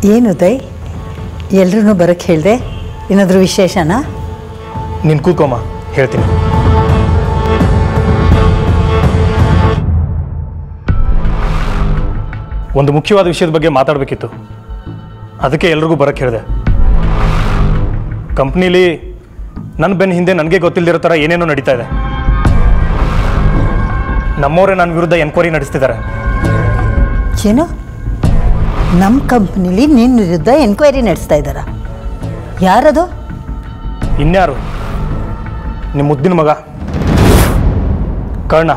ಏನು ಉದಯ್ ಎಲ್ರೂ ಬರೋಕ್ಕೆ ಹೇಳಿದೆ ಏನಾದರೂ ವಿಶೇಷನಾ ನೀನು ಕೂತ್ಕೊಮ್ಮ ಹೇಳ್ತೀನಿ ಒಂದು ಮುಖ್ಯವಾದ ವಿಷಯದ ಬಗ್ಗೆ ಮಾತಾಡಬೇಕಿತ್ತು ಅದಕ್ಕೆ ಎಲ್ರಿಗೂ ಬರಕ್ಕೆ ಹೇಳಿದೆ ಕಂಪ್ನೀಲಿ ನನ್ನ ಬೆನ್ನ ಹಿಂದೆ ನನಗೆ ಗೊತ್ತಿಲ್ಲದಿರೋ ಥರ ಏನೇನೋ ನಡೀತಾ ಇದೆ ನಮ್ಮವರೇ ನನ್ನ ವಿರುದ್ಧ ಎನ್ಕ್ವೈರಿ ನಡೆಸ್ತಿದ್ದಾರೆ ಏನು ನಮ್ಮ ಕಂಪ್ನಿಲಿ ನಿನ್ನ ವಿರುದ್ಧ ಎನ್ಕ್ವೈರಿ ನಡೆಸ್ತಾ ಇದ್ದಾರಾ ಯಾರದು ಇನ್ಯಾರು ನಿಮ್ಮ ಮುದ್ದಿನ ಮಗ ಕರ್ಣ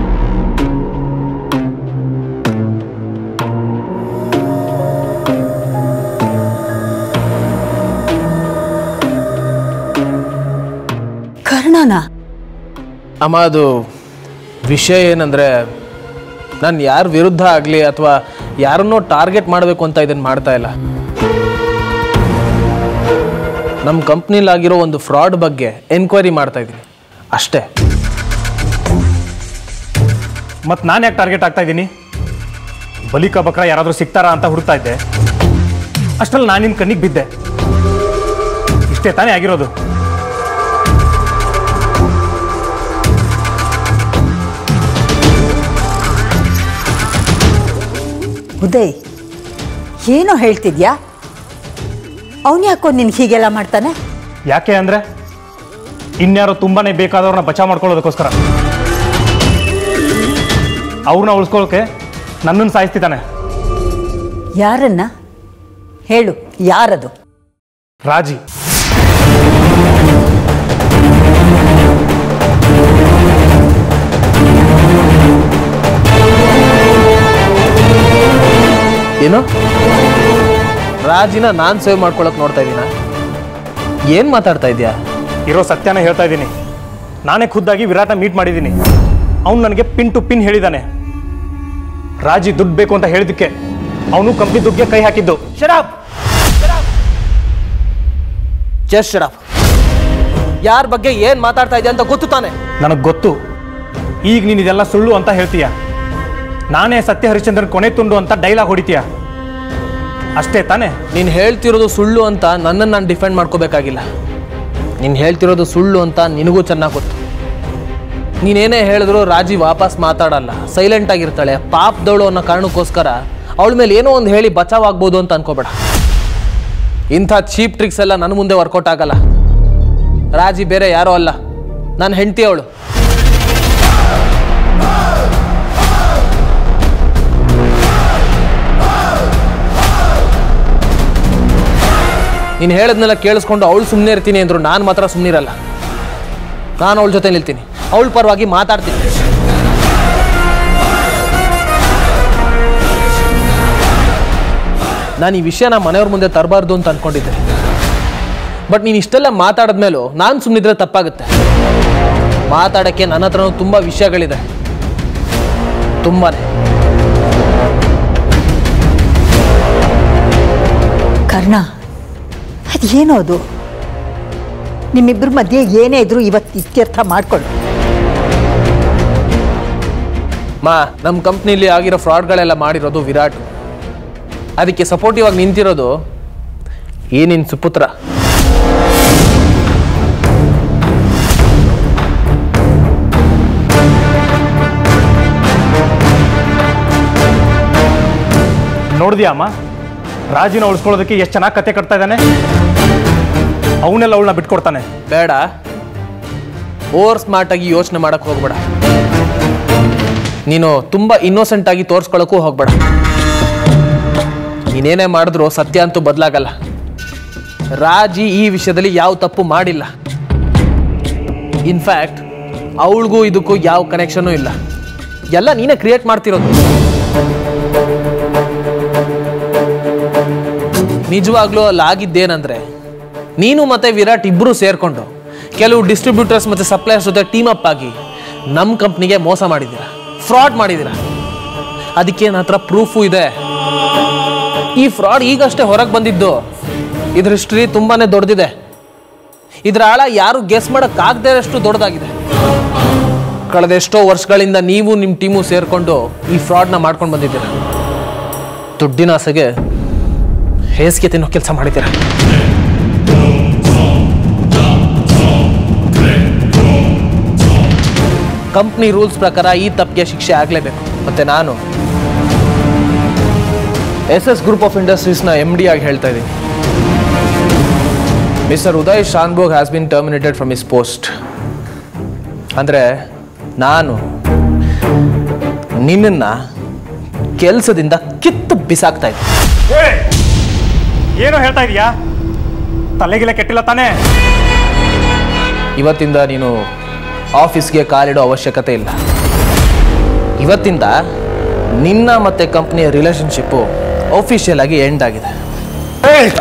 ಕರ್ಣನಾ ಅಮ್ಮ ಅದು ವಿಷಯ ಏನಂದರೆ ನಾನು ಯಾರ ವಿರುದ್ಧ ಆಗಲಿ ಅಥವಾ ಯಾರನ್ನೋ ಟಾರ್ಗೆಟ್ ಮಾಡಬೇಕು ಅಂತ ಇದನ್ನು ಮಾಡ್ತಾ ಇಲ್ಲ ನಮ್ಮ ಕಂಪ್ನಿಲಾಗಿರೋ ಒಂದು ಫ್ರಾಡ್ ಬಗ್ಗೆ ಎನ್ಕ್ವೈರಿ ಮಾಡ್ತಾ ಇದ್ದೀನಿ ಅಷ್ಟೇ ಮತ್ತು ನಾನು ಯಾಕೆ ಟಾರ್ಗೆಟ್ ಆಗ್ತಾ ಇದ್ದೀನಿ ಬಲಿಕ ಬಕ್ರ ಯಾರಾದರೂ ಸಿಗ್ತಾರಾ ಅಂತ ಹುಡುಕ್ತಾ ಇದ್ದೆ ಅಷ್ಟರಲ್ಲಿ ನಾನು ನಿನ್ನ ಕಣ್ಣಿಗೆ ಬಿದ್ದೆ ಇಷ್ಟೇ ತಾನೇ ಆಗಿರೋದು ಉದಯ್ ಏನೋ ಹೇಳ್ತಿದ್ಯಾ ಅವನು ಯಾಕೋ ನಿನ್ಗೆ ಹೀಗೆಲ್ಲ ಮಾಡ್ತಾನೆ ಯಾಕೆ ಅಂದರೆ ಇನ್ಯಾರೋ ತುಂಬಾನೇ ಬೇಕಾದವ್ರನ್ನ ಬಚಾವ್ ಮಾಡ್ಕೊಳ್ಳೋದಕ್ಕೋಸ್ಕರ ಅವ್ರನ್ನ ಉಳಿಸ್ಕೊಳ್ಳೋಕೆ ನನ್ನನ್ನು ಸಾಯಿಸ್ತಿದ್ದಾನೆ ಯಾರನ್ನ ಹೇಳು ಯಾರದು ರಾಜಿ ಏನು ರಾಜಿನ ನಾನು ಸೇವ್ ಮಾಡ್ಕೊಳಕ್ ನೋಡ್ತಾ ಇದ್ದೀನ ಏನು ಮಾತಾಡ್ತಾ ಇದೆಯಾ ಇರೋ ಸತ್ಯನ ಹೇಳ್ತಾ ಇದ್ದೀನಿ ನಾನೇ ಖುದ್ದಾಗಿ ವಿರಾಟ ಮೀಟ್ ಮಾಡಿದ್ದೀನಿ ಅವ್ನು ನನಗೆ ಪಿನ್ ಟು ಪಿನ್ ಹೇಳಿದ್ದಾನೆ ರಾಜಿ ದುಡ್ಡು ಬೇಕು ಅಂತ ಹೇಳಿದ್ದಕ್ಕೆ ಅವನು ಕಂಪ್ನಿ ದುಡ್ಡಿಗೆ ಕೈ ಹಾಕಿದ್ದು ಶರಾಬ್ ಜಸ್ಟ್ ಶರಾಬ್ ಯಾರ ಬಗ್ಗೆ ಏನು ಮಾತಾಡ್ತಾ ಇದೆಯಾ ಅಂತ ಗೊತ್ತು ತಾನೆ ನನಗೆ ಗೊತ್ತು ಈಗ ನೀನು ಇದೆಲ್ಲ ಸುಳ್ಳು ಅಂತ ಹೇಳ್ತೀಯ ನಾನೇ ಸತ್ಯ ಹರಿಶ್ಚಂದ್ರನ್ ಕೊನೆ ತುಂಡು ಅಂತ ಡೈಲಾಗ್ ಹೊಡಿತೀಯ ಅಷ್ಟೇ ತಾನೇ ನೀನು ಹೇಳ್ತಿರೋದು ಸುಳ್ಳು ಅಂತ ನನ್ನನ್ನು ನಾನು ಡಿಫೆಂಡ್ ಮಾಡ್ಕೋಬೇಕಾಗಿಲ್ಲ ನೀನು ಹೇಳ್ತಿರೋದು ಸುಳ್ಳು ಅಂತ ನಿನಗೂ ಚೆನ್ನಾಗಿ ಗೊತ್ತು ನೀನೇನೇ ಹೇಳಿದ್ರು ರಾಜಿ ವಾಪಸ್ ಮಾತಾಡಲ್ಲ ಸೈಲೆಂಟ್ ಆಗಿರ್ತಾಳೆ ಪಾಪದವಳು ಅನ್ನೋ ಕಾರಣಕ್ಕೋಸ್ಕರ ಅವಳ ಮೇಲೆ ಏನೋ ಒಂದು ಹೇಳಿ ಬಚಾವ್ ಆಗ್ಬೋದು ಅಂತ ಅನ್ಕೋಬೇಡ ಇಂಥ ಚೀಪ್ ಟ್ರಿಕ್ಸ್ ಎಲ್ಲ ನನ್ನ ಮುಂದೆ ವರ್ಕೌಟ್ ಆಗಲ್ಲ ರಾಜಿ ಬೇರೆ ಯಾರೋ ಅಲ್ಲ ನಾನು ಹೆಂಡತಿ ಅವಳು ನೀನು ಹೇಳದ್ನೆಲ್ಲ ಕೇಳಿಸ್ಕೊಂಡು ಅವಳು ಸುಮ್ಮನೆ ಇರ್ತೀನಿ ಅಂದ್ರು ನಾನು ಮಾತ್ರ ಸುಮ್ಮನಿರಲ್ಲ ನಾನು ಅವಳ ಜೊತೆ ನಿಲ್ತೀನಿ ಅವಳ ಪರವಾಗಿ ಮಾತಾಡ್ತೀನಿ ನಾನು ಈ ವಿಷಯನ ಮನೆಯವ್ರ ಮುಂದೆ ತರಬಾರ್ದು ಅಂತ ಅನ್ಕೊಂಡಿದ್ದೆ ಬಟ್ ನೀನು ಇಷ್ಟೆಲ್ಲ ಮಾತಾಡಿದ್ಮೇಲೂ ನಾನು ಸುಮ್ಮನಿದ್ರೆ ತಪ್ಪಾಗುತ್ತೆ ಮಾತಾಡೋಕ್ಕೆ ನನ್ನ ಹತ್ರನೂ ತುಂಬ ವಿಷಯಗಳಿದೆ ತುಂಬಾನೇ ಕರ್ಣ ಅದೇನೋ ಅದು ನಿಮ್ಮಿಬ್ಬರ ಮಧ್ಯೆ ಏನೇ ಇದ್ರೂ ಇವತ್ತು ಇತ್ಯರ್ಥ ಮಾಡ್ಕೊಳ್ಳು ಮಾ ನಮ್ಮ ಕಂಪ್ನಿಲಿ ಆಗಿರೋ ಫ್ರಾಡ್ಗಳೆಲ್ಲ ಮಾಡಿರೋದು ವಿರಾಟ್ ಅದಕ್ಕೆ ಸಪೋರ್ಟಿವ್ ಆಗಿ ನಿಂತಿರೋದು ಈ ನಿನ್ನ ಸುಪುತ್ರ ನೋಡಿದ್ಯಾ ಅಮ್ಮ ರಾಜಿನ ಉಳಿಸ್ಕೊಳ್ಳೋದಕ್ಕೆ ಎಷ್ಟು ಚೆನ್ನಾಗಿ ಕತೆ ಕಟ್ತಾ ಇದ್ದಾನೆ ಅವನ್ನೆಲ್ಲ ಅವಳನ್ನ ಬಿಟ್ಕೊಡ್ತಾನೆ ಬೇಡ ಓವರ್ ಸ್ಮಾರ್ಟ್ ಆಗಿ ಯೋಚನೆ ಮಾಡಕ್ ಹೋಗ್ಬೇಡ ನೀನು ತುಂಬಾ ಇನ್ನೋಸೆಂಟ್ ಆಗಿ ತೋರಿಸ್ಕೊಳಕ್ಕೂ ಹೋಗ್ಬೇಡ ನೀನೇನೇ ಮಾಡಿದ್ರು ಸತ್ಯ ಅಂತೂ ಬದಲಾಗಲ್ಲ ರಾಜಿ ಈ ವಿಷಯದಲ್ಲಿ ಯಾವ ತಪ್ಪು ಮಾಡಿಲ್ಲ ಇನ್ಫ್ಯಾಕ್ಟ್ ಅವಳಿಗೂ ಇದಕ್ಕೂ ಯಾವ ಕನೆಕ್ಷನು ಇಲ್ಲ ಎಲ್ಲ ನೀನೇ ಕ್ರಿಯೇಟ್ ಮಾಡ್ತಿರೋದು ನಿಜವಾಗ್ಲೂ ಅಲ್ಲಿ ಆಗಿದ್ದೇನಂದ್ರೆ ನೀನು ಮತ್ತೆ ವಿರಾಟ್ ಇಬ್ಬರು ಸೇರ್ಕೊಂಡು ಕೆಲವು ಡಿಸ್ಟ್ರಿಬ್ಯೂಟರ್ಸ್ ಮತ್ತೆ ಸಪ್ಲೈಯರ್ಸ್ ಜೊತೆ ಟೀಮ್ ಅಪ್ ಆಗಿ ನಮ್ಮ ಕಂಪ್ನಿಗೆ ಮೋಸ ಮಾಡಿದ್ದೀರಾ ಫ್ರಾಡ್ ಮಾಡಿದ್ದೀರಾ ಅದಕ್ಕೆ ನನ್ನ ಹತ್ರ ಪ್ರೂಫು ಇದೆ ಈ ಫ್ರಾಡ್ ಈಗಷ್ಟೇ ಹೊರಗೆ ಬಂದಿದ್ದು ಇದ್ರ ಹಿಸ್ಟ್ರಿ ತುಂಬಾನೇ ದೊಡ್ಡದಿದೆ ಇದ್ರ ಆಳ ಯಾರು ಗೆಸ್ ಮಾಡೋಕ್ಕಾಗದೇ ಅಷ್ಟು ದೊಡ್ಡದಾಗಿದೆ ಕಳೆದ ಎಷ್ಟೋ ವರ್ಷಗಳಿಂದ ನೀವು ನಿಮ್ಮ ಟೀಮು ಸೇರಿಕೊಂಡು ಈ ಫ್ರಾಡ್ನ ಮಾಡ್ಕೊಂಡು ಬಂದಿದ್ದೀರಾ ದುಡ್ಡಿನ ಆಸೆಗೆ ಹೇಸಿಗೆ ತಿನ್ನೋ ಕೆಲಸ ಮಾಡಿದ್ದೀರಾ ಕಂಪ್ನಿ ರೂಲ್ಸ್ ಪ್ರಕಾರ ಈ ತಪ್ಪಿಗೆ ಶಿಕ್ಷೆ ಆಗಲೇಬೇಕು ಮತ್ತೆ ನಾನು ಎಸ್ ಎಸ್ ಗ್ರೂಪ್ ಆಫ್ ಇಂಡಸ್ಟ್ರೀಸ್ನ ಎಮ್ ಡಿ ಆಗಿ ಹೇಳ್ತಾ ಇದ್ದೀನಿ mister Uday Shanbhog has been terminated from his post ಅಂದರೆ ನಾನು ನಿನ್ನನ್ನ ಕೆಲಸದಿಂದ ಕಿತ್ತು ಬಿಸಾಕ್ತಾ ಇದ್ದೆ ಏಯ್! ಏನೋ ಹೇಳ್ತಾ ಇದೀಯಾ ತಲೆಗಿಲೆ ಕೆಟ್ಟಿಲ್ಲ ತಾನೇ ಇವತ್ತಿಂದ ನೀನು ಆಫೀಸ್ಗೆ ಕಾಲಿಡೋ ಅವಶ್ಯಕತೆ ಇಲ್ಲ ಇವತ್ತಿಂದ ನಿನ್ನ ಮತ್ತೆ ಕಂಪ್ನಿಯ ರಿಲೇಶನ್ಶಿಪ್ಪು ಅಫಿಷಿಯಲ್ ಆಗಿ ಎಂಡ್ ಆಗಿದೆ ಏಯ್!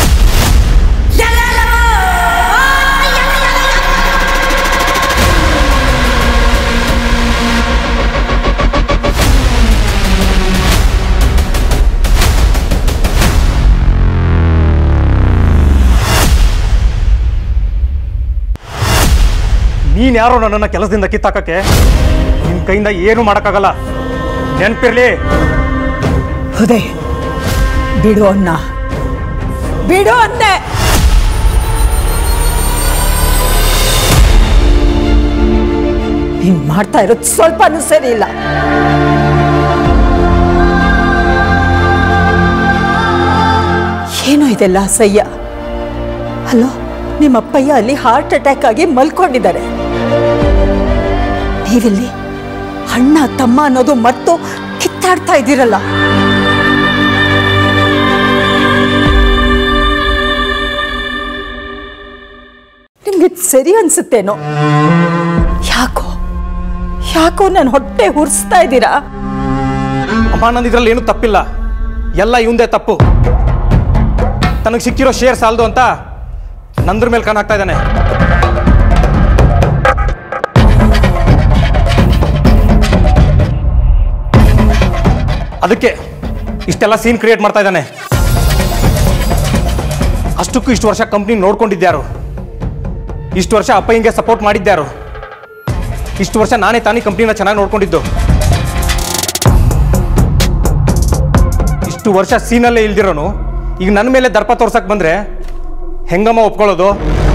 ನೀನ್ ಯಾರೋ ನನ್ನನ್ನ ಕೆಲಸದಿಂದ ಕಿತ್ತಾಕಕ್ಕೆ ನಿನ್ ಕೈಯಿಂದ ಏನು ಮಾಡಕ್ಕಾಗಲ್ಲ ನೆನ್ಪಿರ್ಲಿ ಉದಯ್ ಬಿಡು ಅನ್ನ ಬಿಡು ಅಂದೆ ನೀನ್ ಮಾಡ್ತಾ ಇರೋದು ಸ್ವಲ್ಪನೂ ಸರಿ ಇಲ್ಲ ಏನೋ ಇದೆಲ್ಲ ಅಸಹ್ಯ ಅಲ್ಲೋ ನಿಮ್ಮಪ್ಪಯ್ಯ ಅಲ್ಲಿ ಹಾರ್ಟ್ ಅಟ್ಯಾಕ್ ಆಗಿ ಮಲ್ಕೊಂಡಿದ್ದಾರೆ ನೀವಿಲ್ಲಿ ಅಣ್ಣ ತಮ್ಮ ಅನ್ನೋದು ಮರ್ತು ಕಿತ್ತಾಡ್ತಾ ಇದ್ದೀರಲ್ಲ ನಿಮ್ಗೆ ಇದ್ ಸರಿ ಅನ್ಸುತ್ತೇನೋ ಯಾಕೋ ಯಾಕೋ ನನ್ನ ಹೊಟ್ಟೆ ಹುರ್ಸ್ತಾ ಇದ್ದೀರಾ ಅಮ್ಮ ನಂದು ಇದ್ರಲ್ಲಿ ಏನು ತಪ್ಪಿಲ್ಲ ಎಲ್ಲ ಇವಂದೇ ತಪ್ಪು ತನಗೆ ಸಿಕ್ಕಿರೋ ಶೇರ್ ಸಾಲದು ಅಂತ ನಂದ್ರ ಮೇಲೆ ಕಣ್ಣಾಗ್ತಾ ಇದ್ದಾನೆ ಅದಕ್ಕೆ ಇಷ್ಟೆಲ್ಲ ಸೀನ್ ಕ್ರಿಯೇಟ್ ಮಾಡ್ತಾ ಇದ್ದಾನೆ ಅಷ್ಟಕ್ಕೂ ಇಷ್ಟು ವರ್ಷ ಕಂಪ್ನಿ ನೋಡ್ಕೊಂಡಿದ್ಯಾರು ಇಷ್ಟು ವರ್ಷ ಅಪ್ಪಯ್ಯಂಗೆ ಸಪೋರ್ಟ್ ಮಾಡಿದ್ಯಾರು ಇಷ್ಟು ವರ್ಷ ನಾನೇ ತಾನೇ ಕಂಪ್ನಿನ ಚೆನ್ನಾಗಿ ನೋಡ್ಕೊಂಡಿದ್ದು ಇಷ್ಟು ವರ್ಷ ಸೀನಲ್ಲೇ ಇಲ್ದಿರೋನು ಈಗ ನನ್ನ ಮೇಲೆ ದರ್ಪ ತೋರ್ಸಕ್ ಬಂದ್ರೆ ಹೆಂಗಮ್ಮ ಒಪ್ಕೊಳ್ಳೋದು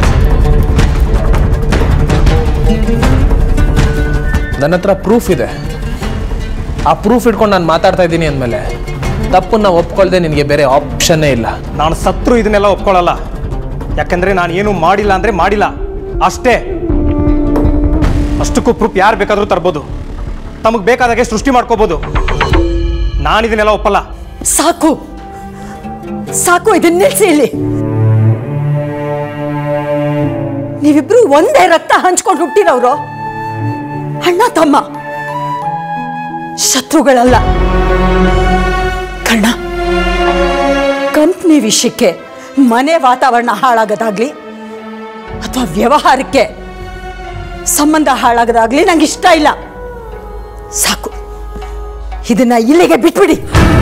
ನನ್ನ ಹತ್ರ ಪ್ರೂಫ್ ಇದೆ ಆ ಪ್ರೂಫ್ ಇಟ್ಕೊಂಡು ನಾನು ಮಾತಾಡ್ತಾ ಇದ್ದೀನಿ ಅಂದಮೇಲೆ ತಪ್ಪನ್ನ ಒಪ್ಕೊಳ್ದೆ ನಿನಗೆ ಬೇರೆ ಆಪ್ಷನ್ನೇ ಇಲ್ಲ ನಾನು ಸತ್ರು ಇದನ್ನೆಲ್ಲ ಒಪ್ಕೊಳ್ಳಲ್ಲ ಯಾಕಂದ್ರೆ ನಾನು ಏನು ಮಾಡಿಲ್ಲ ಅಂದ್ರೆ ಮಾಡಿಲ್ಲ ಅಷ್ಟೇ ಅಷ್ಟಕ್ಕೂ ಪ್ರೂಫ್ ಯಾರು ಬೇಕಾದ್ರೂ ತರ್ಬೋದು ತಮಗೆ ಬೇಕಾದಾಗೆ ಸೃಷ್ಟಿ ಮಾಡ್ಕೋಬೋದು ನಾನು ಇದನ್ನೆಲ್ಲ ಒಪ್ಪಲ್ಲ ಸಾಕು ಸಾಕು ಇದನ್ನ ನಿಲ್ಸಿ ಇಲ್ಲಿ ನೀವಿಬ್ರು ಒಂದೇ ರಕ್ತ ಹಂಚ್ಕೊಂಡು ಹುಟ್ಟಿರೋರು ಅಣ್ಣ ತಮ್ಮ ಶತ್ರುಗಳಲ್ಲ ಕಣ್ಣ ಕಂಪ್ನಿ ವಿಷಯಕ್ಕೆ ಮನೆ ವಾತಾವರಣ ಹಾಳಾಗೋದಾಗ್ಲಿ ಅಥವಾ ವ್ಯವಹಾರಕ್ಕೆ ಸಂಬಂಧ ಹಾಳಾಗೋದಾಗ್ಲಿ ನಂಗೆ ಇಷ್ಟ ಇಲ್ಲ ಸಾಕು ಇದನ್ನ ಇಲ್ಲಿಗೆ ಬಿಟ್ಬಿಡಿ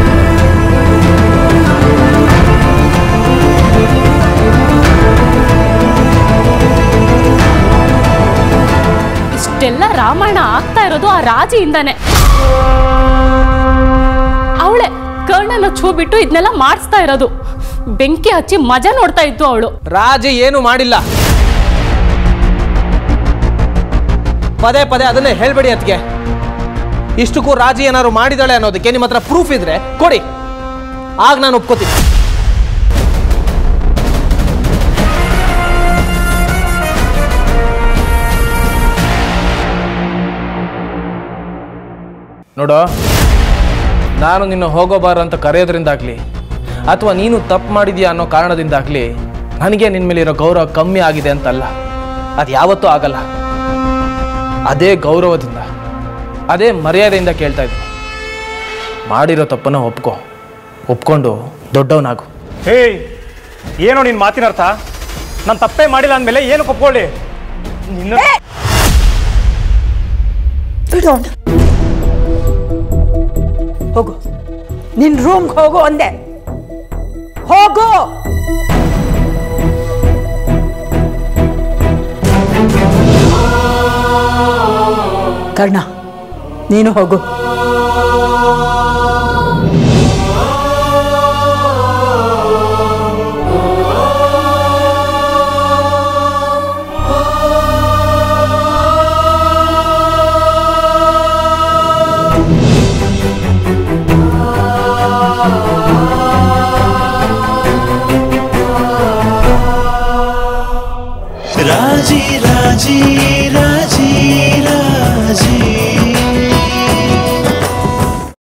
ಇಷ್ಟೆಲ್ಲ ರಾಮಾಯಣ ಆಗ್ತಾ ಇರೋದು ಆ ರಾಜಿಯಿಂದಾನೆ ಅವಳೆ ಕರ್ಣನ ಛೂ ಬಿಟ್ಟು ಇದನ್ನೆಲ್ಲ ಮಾಡಿಸ್ತಾ ಇರೋದು ಬೆಂಕಿ ಹಚ್ಚಿ ಮಜಾ ನೋಡ್ತಾ ಇತ್ತು ಅವಳು ರಾಜಿ ಏನು ಮಾಡಿಲ್ಲ ಪದೇ ಪದೇ ಅದನ್ನೇ ಹೇಳ್ಬೇಡಿ ಅದಕ್ಕೆ ಇಷ್ಟಕ್ಕೂ ರಾಜಿ ಏನಾದ್ರು ಮಾಡಿದಾಳೆ ಅನ್ನೋದಕ್ಕೆ ನಿಮ್ಮ ಹತ್ರ ಪ್ರೂಫ್ ಇದ್ರೆ ಕೊಡಿ ಆಗ ನಾನು ಒಪ್ಕೋತೀನಿ ನೋಡೋ ನಾನು ನಿನ್ನ ಹೋಗೋಬಾರ ಅಂತ ಕರೆಯೋದ್ರಿಂದಾಗ್ಲಿ ಅಥವಾ ನೀನು ತಪ್ಪು ಮಾಡಿದ್ಯಾ ಅನ್ನೋ ಕಾರಣದಿಂದಾಗ್ಲಿ ನನಗೆ ನಿನ್ನ ಮೇಲಿರೋ ಗೌರವ ಕಮ್ಮಿ ಆಗಿದೆ ಅಂತಲ್ಲ ಅದು ಯಾವತ್ತೂ ಆಗಲ್ಲ ಅದೇ ಗೌರವದಿಂದ ಅದೇ ಮರ್ಯಾದೆಯಿಂದ ಕೇಳ್ತಾ ಇದ್ದೀನಿ ಮಾಡಿರೋ ತಪ್ಪನ್ನ ಒಪ್ಕೊ ಒಪ್ಕೊಂಡು ದೊಡ್ಡವನಾಗು ಹೇಯ್ ಏನೋ ನಿನ್ನ ಮಾತಿನ ಅರ್ಥ ನಾನು ತಪ್ಪೇ ಮಾಡಿಲ್ಲ ಅಂದಮೇಲೆ ಏನು ಒಪ್ಕೊಳ್ಳಿ ನಿನ್ನ ಬಿಡೋಣ ಹೋಗು ನಿನ್ ರೂಮ್ಗೆ ಹೋಗು ಅಂದೆ ಹೋಗು ಕರ್ಣ ನೀನು ಹೋಗು ರಾಜಿ ರಾಜಿ